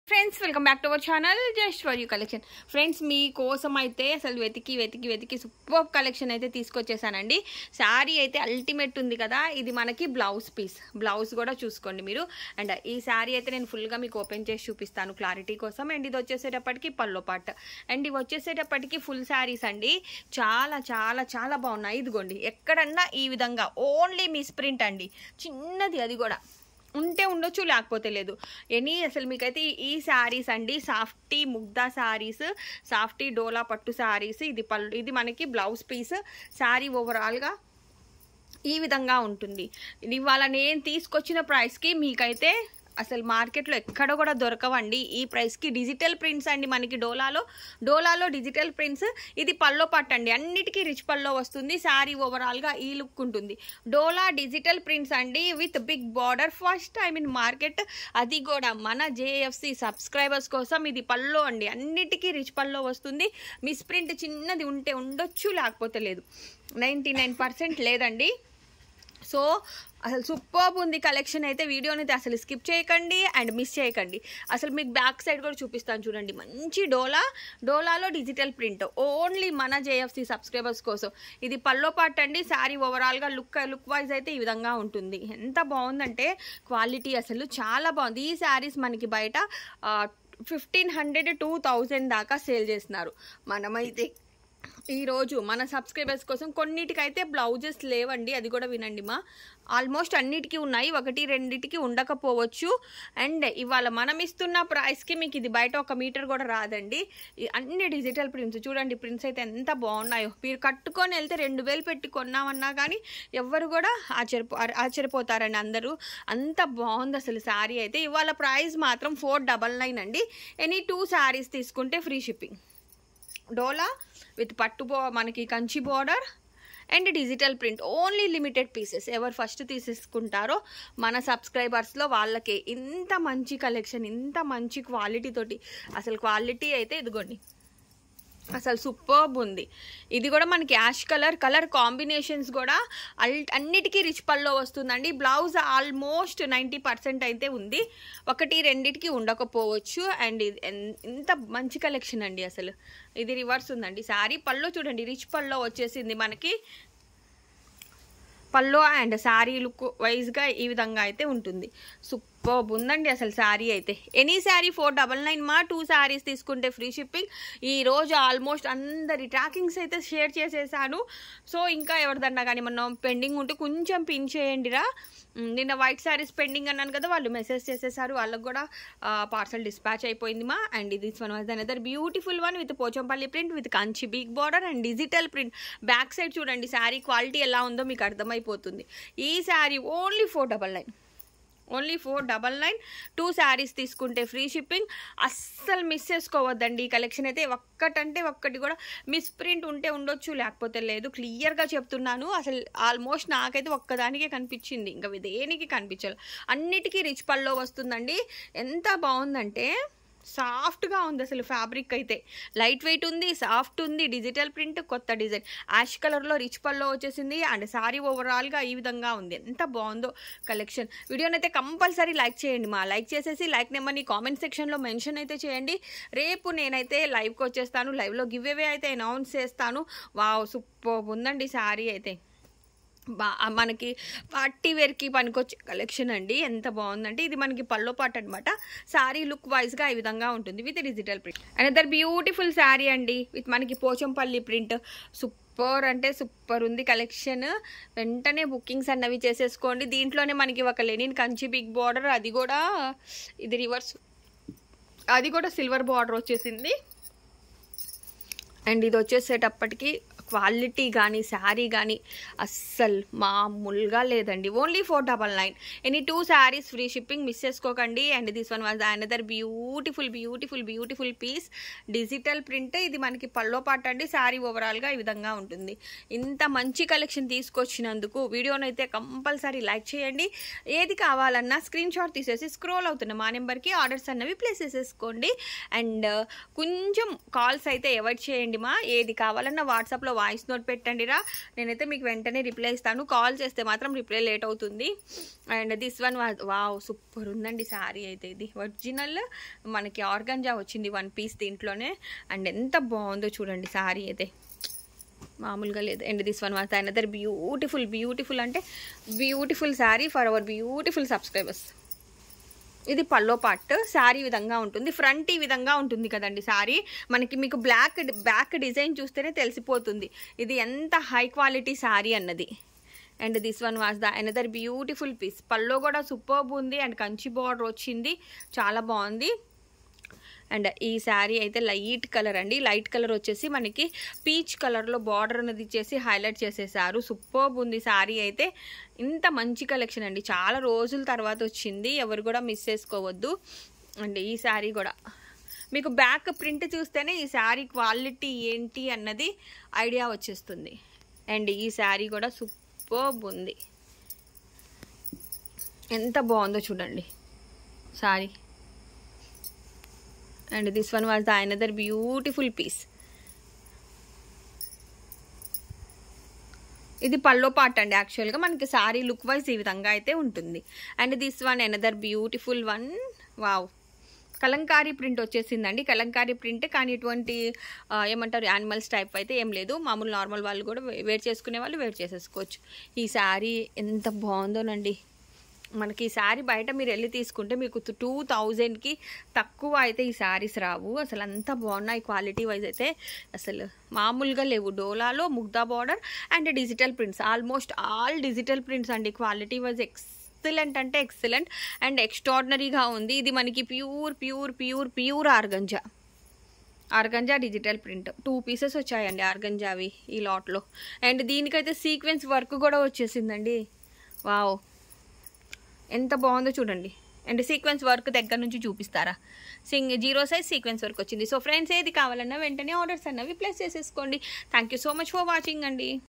friends welcome back to our channel just for you collection friends మీకోసం అయితే అసలు వెతికి వెతికి వెతికి సూపర్ కలెక్షన్ అయితే తీసుకొచ్చేసానండి శారీ అయితే అల్టిమేట్ ఉంది కదా ఇది మనకి బ్లౌజ్ పీస్ బ్లౌజ్ కూడా చూసుకోండి మీరు అండ్ ఈ శారీ అయితే నేను ఫుల్గా మీకు ఓపెన్ చేసి చూపిస్తాను క్లారిటీ కోసం అండ్ ఇది వచ్చేసేటప్పటికి పల్లో పాట్ అండ్ ఇవి వచ్చేసేటప్పటికి ఫుల్ శారీస్ అండి చాలా చాలా చాలా బాగున్నాయి ఇదిగోండి ఎక్కడన్నా ఈ విధంగా ఓన్లీ మిస్ ప్రింట్ అండి చిన్నది అది కూడా ఉంటే ఉండొచ్చు లేకపోతే లేదు ఎనీ అసలు మీకైతే ఈ- ఈ శారీస్ అండి సాఫ్టీ ముగ్ధా శారీస్ సాఫ్టీ డోలా పట్టు శారీస్ ఇది పళ్ళు ఇది మనకి బ్లౌజ్ పీస్ శారీ ఓవరాల్గా ఈ విధంగా ఉంటుంది ఇది ఇవాళ నేను తీసుకొచ్చిన ప్రైస్కి మీకైతే అసలు మార్కెట్లో ఎక్కడ కూడా దొరకవండి ఈ ప్రైస్కి డిజిటల్ ప్రింట్స్ అండి మనకి డోలాలో డోలాలో డిజిటల్ ప్రింట్స్ ఇది పల్లో పట్టు అండి అన్నిటికీ రిచ్ పల్లో వస్తుంది శారీ ఓవరాల్గా ఈ లుక్ ఉంటుంది డోలా డిజిటల్ ప్రింట్స్ అండి with big border first time in market అది కూడా మన జేఎఫ్సి సబ్స్క్రైబర్స్ కోసం ఇది పల్లో అండి అన్నిటికీ రిచ్ పల్లో వస్తుంది మిస్ ప్రింట్ చిన్నది ఉంటే ఉండొచ్చు లేకపోతే లేదు నైంటీ నైన్ పర్సెంట్ లేదండి సో అసలు సూపర్ ఉంది కలెక్షన్ అయితే వీడియోని అయితే అసలు స్కిప్ చేయకండి అండ్ మిస్ చేయకండి అసలు మీకు బ్యాక్ సైడ్ కూడా చూపిస్తాను చూడండి మంచి డోలా డోలాలో డిజిటల్ ప్రింట్ ఓన్లీ మన జేఎఫ్సి సబ్స్క్రైబర్స్ కోసం ఇది పల్లో పాట్ అండి శారీ ఓవరాల్గా లుక్ లుక్ వైజ్ అయితే ఈ విధంగా ఉంటుంది ఎంత బాగుందంటే క్వాలిటీ అసలు చాలా బాగుంది ఈ శారీస్ మనకి బయట ఫిఫ్టీన్ హండ్రెడ్ టూ థౌజండ్ దాకా సేల్ చేస్తున్నారు మనమైతే ఈరోజు మన సబ్స్క్రైబర్స్ కోసం కొన్నిటికైతే బ్లౌజెస్ లేవండి అది కూడా వినండి మా ఆల్మోస్ట్ అన్నిటికీ ఉన్నాయి ఒకటి రెండిటికి ఉండకపోవచ్చు అండ్ ఇవాళ మనం ఇస్తున్న ప్రైస్కి మీకు ఇది బయట ఒక మీటర్ కూడా రాదండి ఈ అన్ని డిజిటల్ ప్రింట్స్ చూడండి ప్రింట్స్ అయితే ఎంత బాగున్నాయో మీరు కట్టుకొని వెళ్తే రెండు వేలు పెట్టి కొన్నామన్నా కానీ ఎవ్వరు కూడా ఆశ్చర్యపో ఆశ్చర్యపోతారండి అందరూ అంత బాగుంది అసలు శారీ అయితే ఇవాళ ప్రైస్ మాత్రం ఫోర్ డబల్ నైన్ అండి ఎనీ టూ శారీస్ తీసుకుంటే ఫ్రీ షిప్పింగ్ డోలా విత్ పట్టు బో మనకి Kanchi border and digital print only limited pieces ఎవరు ఫస్ట్ తీసేసుకుంటారో మన సబ్స్క్రైబర్స్లో వాళ్ళకే ఇంత మంచి కలెక్షన్ ఇంత మంచి క్వాలిటీ తోటి అసలు క్వాలిటీ అయితే ఇదిగోండి అసలు సూపర్బ్ ఉంది ఇది కూడా మనకి యాష్ కలర్ కలర్ కాంబినేషన్స్ కూడా అల్ అన్నిటికీ రిచ్ పల్లో వస్తుందండి బ్లౌజ్ ఆల్మోస్ట్ నైంటీ పర్సెంట్ అయితే ఉంది ఒకటి రెండిటికి ఉండకపోవచ్చు అండ్ ఇది ఎన్- ఇంత మంచి కలెక్షన్ అండి అసలు ఇది రివర్స్ ఉందండి శారీ పల్లో చూడండి రిచ్ పల్లో వచ్చేసింది మనకి పల్లో అండ్ శారీ లుక్ వైజ్గా ఈ విధంగా అయితే ఉంటుంది సూపర్ ఉందండి అసలు శారీ అయితే any saree four double nine మా టూ శారీస్ తీసుకుంటే ఫ్రీ షిప్పింగ్ ఈ రోజు ఆల్మోస్ట్ అందరి ట్రాకింగ్స్ అయితే షేర్ చేసేసాను సో ఇంకా ఎవరిదన్నా కానీ మనం పెండింగ్ ఉంటే కొంచెం పిన్ చేయండిరా ఉమ్, నిన్న వైట్ శారీస్ పెండింగ్ అన్నాను కదా వాళ్ళు మెసేజ్ చేసేసారు వాళ్ళకి కూడా పార్సల్ డిస్పాచ్ అయిపోయింది మా and this one was another beautiful one with Pochampally print with Kanchi big border and digital print back side చూడండి శారీ క్వాలిటీ ఎలా ఉందో మీకు అర్థమైపోతుంది ఈ saree only four double nine only four double nine two sarees తీసుకుంటే ఫ్రీ షిప్పింగ్ అస్సలు మిస్ చేసుకోవద్దండి ఈ కలెక్షన్ అయితే ఒక్కటంటే ఒక్కటి కూడా మిస్ ప్రింట్ ఉంటే ఉండొచ్చు లేకపోతే లేదు క్లియర్గా చెప్తున్నాను అసలు ఆల్మోస్ట్ నాకైతే ఒక్కదానికే కనిపించింది ఇంకా దేనికి కనిపించాలి అన్నిటికీ రిచ్ పల్లో వస్తుందండి ఎంత బాగుందంటే సాఫ్ట్గా ఉంది అసలు ఫ్యాబ్రిక్ అయితే లైట్ వెయిట్ ఉంది సాఫ్ట్ ఉంది డిజిటల్ ప్రింట్ కొత్త డిజైన్ యాష్ కలర్లో రిచ్ పల్లో వచ్చేసింది అండ్ సారీ ఓవరాల్గా ఈ విధంగా ఉంది ఎంత బాగుందో కలెక్షన్ వీడియోని అయితే కంపల్సరీ లైక్ చేయండి మా లైక్ చేసేసి లైక్ నెంబర్ని కామెంట్ సెక్షన్లో మెన్షన్ అయితే చేయండి రేపు నేనైతే లైవ్కి వచ్చేస్తాను లైవ్లో గివ్ అవే అయితే అనౌన్స్ చేస్తాను వావ్ సూపర్ ఉందండి శారీ అయితే బా మనకి పార్టీ వేర్కి పనికొచ్చే కలెక్షన్ అండి ఎంత బాగుందంటే ఇది మనకి పల్లో పాట అనమాట శారీ లుక్ వైజ్గా ఈ విధంగా ఉంటుంది with digital print another beautiful sari అండి విత్ మనకి పోచంపల్లి ప్రింట్ సూపర్ అంటే సూపర్ ఉంది కలెక్షన్ వెంటనే బుకింగ్స్ అన్నవి చేసేసుకోండి దీంట్లోనే మనకి ఒక లెనిన్ కంచి బిగ్ బార్డర్ అది కూడా ఇది రివర్స్ అది కూడా సిల్వర్ బార్డర్ వచ్చేసింది అండ్ ఇది వచ్చేసేటప్పటికి క్వాలిటీ కానీ శారీ కానీ అస్సలు మామూలుగా లేదండి only four double nine any two saris free shipping miss చేసుకోకండి and this one was another beautiful beautiful beautiful piece digital print ఇది మనకి పల్లో పాట అండి శారీ ఓవరాల్గా ఈ విధంగా ఉంటుంది ఇంత మంచి కలెక్షన్ తీసుకొచ్చినందుకు వీడియోనైతే కంపల్సరీ లైక్ చేయండి ఏది కావాలన్నా స్క్రీన్ షాట్ తీసేసి స్క్రోల్ అవుతున్న మా నెంబర్కి ఆర్డర్స్ అన్నవి ప్లేస్ చేసేసుకోండి అండ్ కొంచెం కాల్స్ అయితే అవాయిడ్ చేయండి మా ఏది కావాలన్నా వాట్సాప్లో వాయిస్ నోట్ పెట్టండిరా నేనైతే మీకు వెంటనే రిప్లై ఇస్తాను కాల్ చేస్తే మాత్రం రిప్లై లేట్ అవుతుంది and this one wow super ఉందండి శారీ అయితే ఇది ఒరిజినల్ మనకి ఆర్గంజా వచ్చింది వన్ పీస్ దీంట్లోనే అండ్ ఎంత బాగుందో చూడండి శారీ అయితే మామూలుగా లేదు and this one was another beautiful beautiful అంటే beautiful sari for our beautiful subscribers ఇది పల్లో పార్ట్ శారీ విధంగా ఉంటుంది ఫ్రంట్ ఈ విధంగా ఉంటుంది కదండి శారీ మనకి మీకు బ్లాక్ బ్యాక్ డిజైన్ చూస్తేనే తెలిసిపోతుంది ఇది ఎంత హై క్వాలిటీ శారీ అన్నది and this one was the another beautiful piece పల్లో కూడా సూపర్బ్ ఉంది అండ్ కంచి బార్డర్ వచ్చింది చాలా బాగుంది అండ్ ఈ శారీ అయితే లైట్ కలర్ అండి లైట్ కలర్ వచ్చేసి మనకి పీచ్ కలర్లో బార్డర్ అనేది ఇచ్చేసి హైలైట్ చేసేసారు సూపర్బ్ ఉంది శారీ అయితే ఇంత మంచి కలెక్షన్ అండి చాలా రోజుల తర్వాత వచ్చింది ఎవరు కూడా మిస్ చేసుకోవద్దు అండ్ ఈ శారీ కూడా మీకు బ్యాక్ ప్రింట్ చూస్తేనే ఈ శారీ క్వాలిటీ ఏంటి అన్నది ఐడియా వచ్చేస్తుంది అండ్ ఈ శారీ కూడా సూపర్బ్ ఉంది ఎంత బాగుందో చూడండి sari and this one was the another beautiful piece ఇది పల్లో పార్ట్ అండి యాక్చువల్గా మనకి సారీ లుక్ వైజ్ ఈ విధంగా అయితే ఉంటుంది and this one another beautiful one wow Kalamkari print వచ్చేసిందండి కలంకారీ ప్రింట్ కానీ ఇటువంటి ఆ, ఏమంటారు యానిమల్స్ టైప్ అయితే ఏం లేదు మామూలు నార్మల్ వాళ్ళు కూడా వే- వేర్ చేసుకునే వాళ్ళు వేర్ చేసేసుకోవచ్చు ఈ శారీ ఎంత బాగుందోనండి మనకి ఈ శారీ బయట మీరు వెళ్ళి తీసుకుంటే మీకు టూ థౌజండ్కి తక్కువ అయితే ఈ శారీస్ రావు అసలు అంత బాగున్నాయి క్వాలిటీ వైజ్ అయితే అసలు మామూలుగా లేవు డోలాలో Mugdha border and digital prints almost all digital prints అండి క్వాలిటీ వైజ్ ఎక్సలెంట్ అంటే ఎక్సలెంట్ అండ్ ఎక్స్ట్రాడినరీగా ఉంది ఇది మనకి pure pure pure pure organza organza digital print two pieces వచ్చాయండి ఆర్గంజావి ఈ లాట్లో అండ్ దీనికైతే సీక్వెన్స్ వర్క్ కూడా వచ్చేసిందండి వావ్ ఎంత బాగుందో చూడండి అండ్ సీక్వెన్స్ వర్క్ దగ్గర నుంచి చూపిస్తారా సింగ్ జీరో సైజ్ సీక్వెన్స్ వర్క్ వచ్చింది సో ఫ్రెండ్స్ ఏది కావాలన్నా వెంటనే ఆర్డర్స్ అన్నవి ప్లేస్ చేసేసుకోండి thank you so much for watching అండి